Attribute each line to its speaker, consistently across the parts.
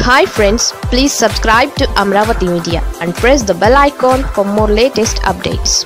Speaker 1: hi friends please subscribe to Amaravati media and press the bell icon for more latest updates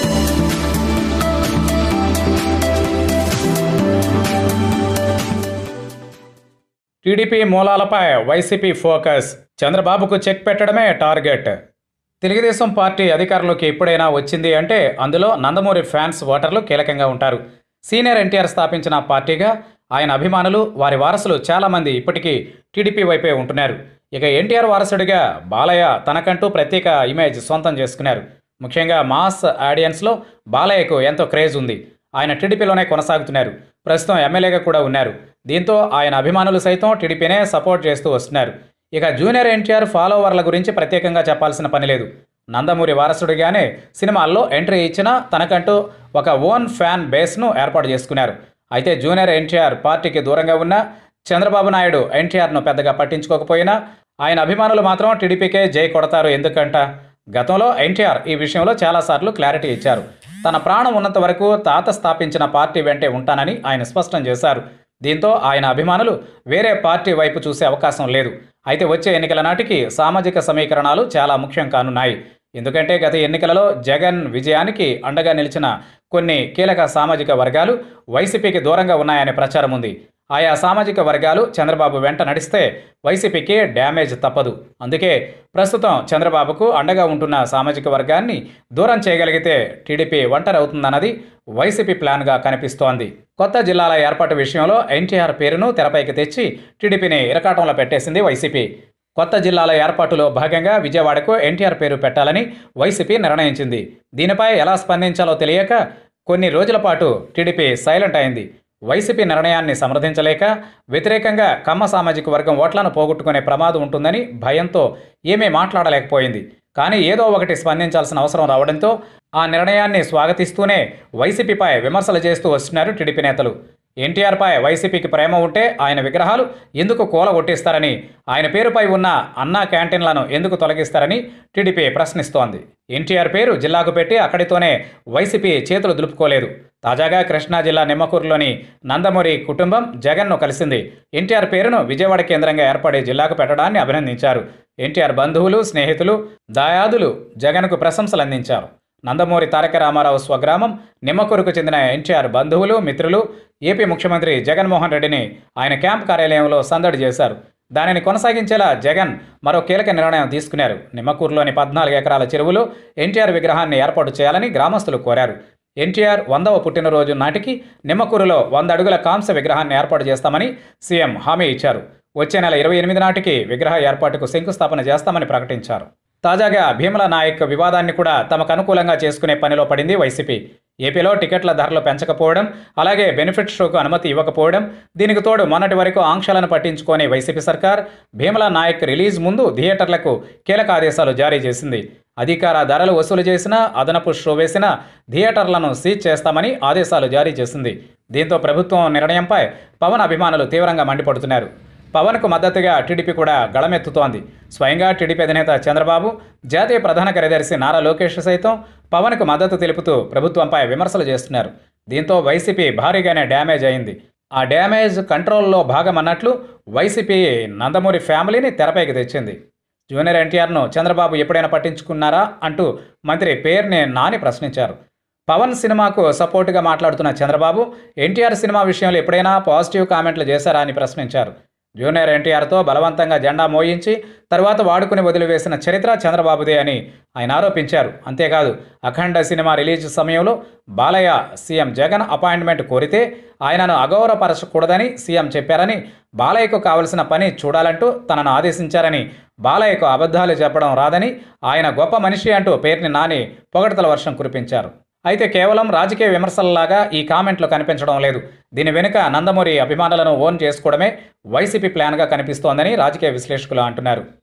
Speaker 2: TDP మూలాలపై YCP focus చంద్రబాబుకు check పెట్టడమే target Telugu Desam party అధికారంలోకి ఎప్పుడైనా వచ్చింది అంటే అందులో నందమూరి ఫ్యాన్స్ ఓటర్లు కీలకంగా ఉంటారు సీనియర్ ఎన్టీఆర్ స్థాపించిన పార్టీగా ఆయన అభిమానులు వారి వారసులు చాలామంది ఇప్పటికీ టీడీపీ వైపే ఉంటున్నారు ఇక ఎన్టీఆర్ వారసుడిగా బాలయ్య తనకంటూ ప్రత్యేక ఇమేజ్ సొంతం చేసుకున్నారు ముఖ్యంగా మాస్ ఆడియన్స్లో బాలయ్యకు ఎంతో క్రేజ్ ఉంది ఆయన టీడీపీలోనే కొనసాగుతున్నారు ప్రస్తుతం ఎమ్మెల్యేగా కూడా ఉన్నారు దీంతో ఆయన అభిమానులు సైతం టీడీపీనే సపోర్ట్ చేస్తూ వస్తున్నారు ఇక జూనియర్ ఎన్టీఆర్ ఫాలోవర్ల గురించి ప్రత్యేకంగా చెప్పాల్సిన పని లేదు నందమూరి వారసుడిగానే సినిమాల్లో ఎంట్రీ ఇచ్చినా తనకంటూ ఒక ఓన్ ఫ్యాన్ బేస్ను ఏర్పాటు చేసుకున్నారు అయితే జూనియర్ ఎన్టీఆర్ పార్టీకి దూరంగా ఉన్న చంద్రబాబు నాయుడు ఎన్టీఆర్ను పెద్దగా పట్టించుకోకపోయినా ఆయన అభిమానులు మాత్రం టీడీపీకే జై కొడతారు ఎందుకంట గతంలో ఎన్టీఆర్ ఈ విషయంలో చాలాసార్లు క్లారిటీ ఇచ్చారు తన ప్రాణం ఉన్నంత వరకు తాత స్థాపించిన పార్టీ వెంటే ఉంటానని ఆయన స్పష్టం చేశారు దీంతో ఆయన అభిమానులు వేరే పార్టీ వైపు చూసే అవకాశం లేదు అయితే వచ్చే ఎన్నికల నాటికి సామాజిక సమీకరణాలు చాలా ముఖ్యం కానున్నాయి ఎందుకంటే గత ఎన్నికలలో జగన్ విజయానికి అండగా నిలిచిన కొన్ని కీలక సామాజిక వర్గాలు వైసీపీకి దూరంగా ఉన్నాయనే ప్రచారం ఉంది ఆయా సామాజిక వర్గాలు చంద్రబాబు వెంట నడిస్తే వైసీపీకి డ్యామేజ్ తప్పదు అందుకే ప్రస్తుతం చంద్రబాబుకు అండగా ఉంటున్న సామాజిక వర్గాన్ని దూరం చేయగలిగితే టీడీపీ ఒంటరి అవుతుందన్నది వైసీపీ ప్లాన్గా కనిపిస్తోంది కొత్త జిల్లాల ఏర్పాటు విషయంలో ఎన్టీఆర్ పేరును తెరపైకి తెచ్చి టీడీపీని ఇరకాటంలో పెట్టేసింది వైసీపీ కొత్త జిల్లాల ఏర్పాటులో భాగంగా విజయవాడకు ఎన్టీఆర్ పేరు పెట్టాలని వైసీపీ నిర్ణయించింది దీనిపై ఎలా స్పందించాలో తెలియక కొన్ని రోజుల పాటు టీడీపీ సైలెంట్ అయింది వైసీపీ నిర్ణయాన్ని సమర్థించలేక వ్యతిరేకంగా కమ్మ సామాజిక వర్గం ఓట్లను పోగొట్టుకునే ప్రమాదం ఉంటుందని భయంతో ఏమీ మాట్లాడలేకపోయింది కానీ ఏదో ఒకటి స్పందించాల్సిన అవసరం రావడంతో ఆ నిర్ణయాన్ని స్వాగతిస్తూనే వైసీపీపై విమర్శలు చేస్తూ వస్తున్నారు టీడీపీ నేతలు ఎన్టీఆర్పై వైసీపీకి ప్రేమ ఉంటే ఆయన విగ్రహాలు ఎందుకు కూలగొట్టేస్తారని ఆయన పేరుపై ఉన్న అన్నా క్యాంటీన్లను ఎందుకు తొలగిస్తారని టీడీపీ ప్రశ్నిస్తోంది ఎన్టీఆర్ పేరు జిల్లాకు పెట్టి అక్కడితోనే వైసీపీ చేతులు దులుపుకోలేదు తాజాగా కృష్ణా జిల్లా నిమ్మకూరులోని నందమూరి కుటుంబం జగన్ను కలిసింది ఎన్టీఆర్ పేరును విజయవాడ కేంద్రంగా ఏర్పడే జిల్లాకు పెట్టడాన్ని అభినందించారు ఎన్టీఆర్ బంధువులు స్నేహితులు దాయాదులు జగన్కు ప్రశంసలు అందించారు నందమూరి తారక రామారావు స్వగ్రామం నిమ్మకూరుకు చెందిన ఎన్టీఆర్ బంధువులు మిత్రులు ఏపీ ముఖ్యమంత్రి జగన్మోహన్ రెడ్డిని ఆయన క్యాంప్ కార్యాలయంలో సందడి చేశారు దానిని కొనసాగించేలా జగన్ మరో కీలక నిర్ణయం తీసుకున్నారు నిమ్మకూరులోని పద్నాలుగు ఎకరాల చెరువులో ఎన్టీఆర్ విగ్రహాన్ని ఏర్పాటు చేయాలని గ్రామస్తులు కోరారు ఎన్టీఆర్ వందవ పుట్టినరోజు నాటికి నిమ్మకూరులో వంద అడుగుల కాంస్య విగ్రహాన్ని ఏర్పాటు చేస్తామని సీఎం హామీ ఇచ్చారు వచ్చే నెల ఇరవై ఎనిమిది నాటికి విగ్రహ ఏర్పాటుకు శంకుస్థాపన చేస్తామని ప్రకటించారు తాజాగా భీమల నాయక్ వివాదాన్ని కూడా తమకు అనుకూలంగా చేసుకునే పనిలో పడింది వైసీపీ ఏపీలో టికెట్ల ధరలు పెంచకపోవడం అలాగే బెనిఫిట్ షోకు అనుమతి ఇవ్వకపోవడం దీనికి తోడు మొన్నటి వరకు ఆంక్షలను పట్టించుకొని వైసీపీ సర్కార్ భీమల నాయక్ రిలీజ్ ముందు థియేటర్లకు కీలక ఆదేశాలు జారీ చేసింది అధికార ధరలు వసూలు చేసినా అదనపు షో వేసినా థియేటర్లను సీజ్ చేస్తామని ఆదేశాలు జారీ చేసింది దీంతో ప్రభుత్వం నిర్ణయంపై పవన్ అభిమానులు తీవ్రంగా మండిపడుతున్నారు పవన్కు మద్దతుగా టీడీపీ కూడా గళమెత్తుతోంది స్వయంగా టీడీపీ అధినేత చంద్రబాబు జాతీయ ప్రధాన కార్యదర్శి నారా లోకేష్ సైతం పవన్కు మద్దతు తెలుపుతూ ప్రభుత్వంపై విమర్శలు చేస్తున్నారు దీంతో వైసీపీ భారీగానే డ్యామేజ్ అయింది ఆ డ్యామేజ్ కంట్రోల్లో భాగమన్నట్లు వైసీపీ నందమూరి ఫ్యామిలీని తెరపైకి తెచ్చింది జూనియర్ ఎన్టీఆర్ను చంద్రబాబు ఎప్పుడైనా పట్టించుకున్నారా అంటూ మంత్రి పేర్ని నాని ప్రశ్నించారు పవన్ సినిమాకు సపోర్టుగా మాట్లాడుతున్న చంద్రబాబు ఎన్టీఆర్ సినిమా విషయంలో ఎప్పుడైనా పాజిటివ్ కామెంట్లు చేశారా అని ప్రశ్నించారు జూనియర్ ఎన్టీఆర్తో బలవంతంగా జెండా మోయించి తర్వాత వాడుకుని వదిలివేసిన చరిత్ర చంద్రబాబుదే అని ఆయన ఆరోపించారు అంతేకాదు అఖండ సినిమా రిలీజ్ సమయంలో బాలయ్య సీఎం జగన్ అపాయింట్మెంట్ కోరితే ఆయనను అగౌరవపరచకూడదని సీఎం చెప్పారని బాలయ్యకు కావలసిన పని చూడాలంటూ తనను ఆదేశించారని బాలయ్యకు అబద్ధాలు చెప్పడం రాదని ఆయన గొప్ప మనిషి అంటూ పేరుని నాని పొగడతల వర్షం కురిపించారు అయితే కేవలం రాజకీయ విమర్శలలాగా ఈ కామెంట్లు కనిపించడం లేదు దీని వెనుక నందమూరి అభిమానులను ఓన్ చేసుకోవడమే వైసీపీ ప్లాన్గా కనిపిస్తోందని రాజకీయ విశ్లేషకులు అంటున్నారు